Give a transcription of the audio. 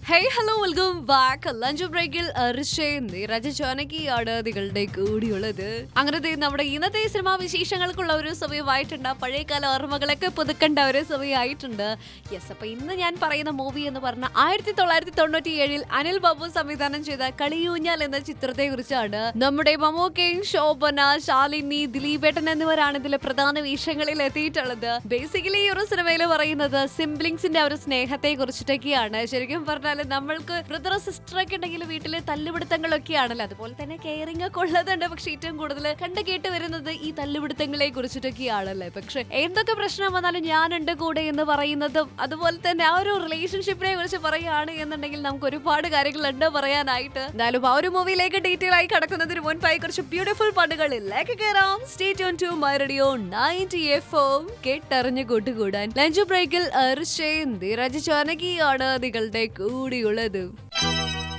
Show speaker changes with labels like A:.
A: hey hello welcome back lunch ബ്രേക്കിൽ രജ ജാനകിയാണ് നിങ്ങളുടെ കൂടിയുള്ളത് അങ്ങനത്തെ നമ്മുടെ ഇന്നത്തെ സിനിമാ വിശേഷങ്ങൾക്കുള്ള ഒരു സമയമായിട്ടുണ്ട് പഴയകാല ഓർമ്മകളൊക്കെ പുതുക്കേണ്ട ഒരു സമയമായിട്ടുണ്ട് യെസ് അപ്പൊ ഇന്ന് ഞാൻ പറയുന്ന മൂവി എന്ന് പറഞ്ഞ ആയിരത്തി തൊള്ളായിരത്തി തൊണ്ണൂറ്റി ഏഴിൽ അനിൽ ബാബു സംവിധാനം ചെയ്ത കളിയൂഞ്ഞാൽ എന്ന ചിത്രത്തെ കുറിച്ചാണ് നമ്മുടെ മമ്മൂക്കയും ശോഭന ശാലിനി ദിലീപേട്ടൻ എന്നിവരാണ് ഇതിലെ പ്രധാന വേഷങ്ങളിൽ എത്തിയിട്ടുള്ളത് ബേസിക്കലി ഈ ഒരു സിനിമയിൽ പറയുന്നത് സിംബ്ലിങ്സിന്റെ ഒരു സ്നേഹത്തെ കുറിച്ചിട്ടൊക്കെയാണ് ശരിക്കും പറഞ്ഞാൽ നമ്മൾക്ക് ബ്രദർ സിസ്റ്റർ ഒക്കെ ഉണ്ടെങ്കിൽ വീട്ടിലെ തല്ലുപിടുത്തങ്ങളൊക്കെ ആണല്ലോ അതുപോലെ തന്നെ കെയറിംഗ് ഒക്കെ ഉള്ളതുണ്ട് പക്ഷെ ഏറ്റവും കൂടുതൽ കണ്ടു കേട്ട് വരുന്നത് ഈ തല്ലുപിടുത്തങ്ങളെ കുറിച്ചിട്ടൊക്കെയാണല്ലേ പക്ഷെ എന്തൊക്കെ പ്രശ്നം വന്നാലും ഞാനുണ്ട് കൂടെ എന്ന് പറയുന്നതും അതുപോലെ തന്നെ ആ ഒരു റിലേഷൻഷിപ്പിനെ കുറിച്ച് പറയുകയാണ് എന്നുണ്ടെങ്കിൽ നമുക്ക് ഒരുപാട് കാര്യങ്ങളുണ്ട് പറയാനായിട്ട് എന്തായാലും ആ ഒരു മൂവിയിലേക്ക് ഡീറ്റെയിൽ ആയി കടക്കുന്നതിന് മുൻപായി കുറച്ച് ബ്യൂട്ടിഫുൾ പാട്ടുകളിലേക്ക് കയറാം stay tune to my radio ninety FM കേട്ടറിഞ്ഞു കൂട്ടുകൂടാൻ ലഞ്ച് ബ്രേക്കിൽ അർഷേന്തി രജ ചാനകിയാണ് നിങ്ങളുടെ കൂടിയുള്ളത്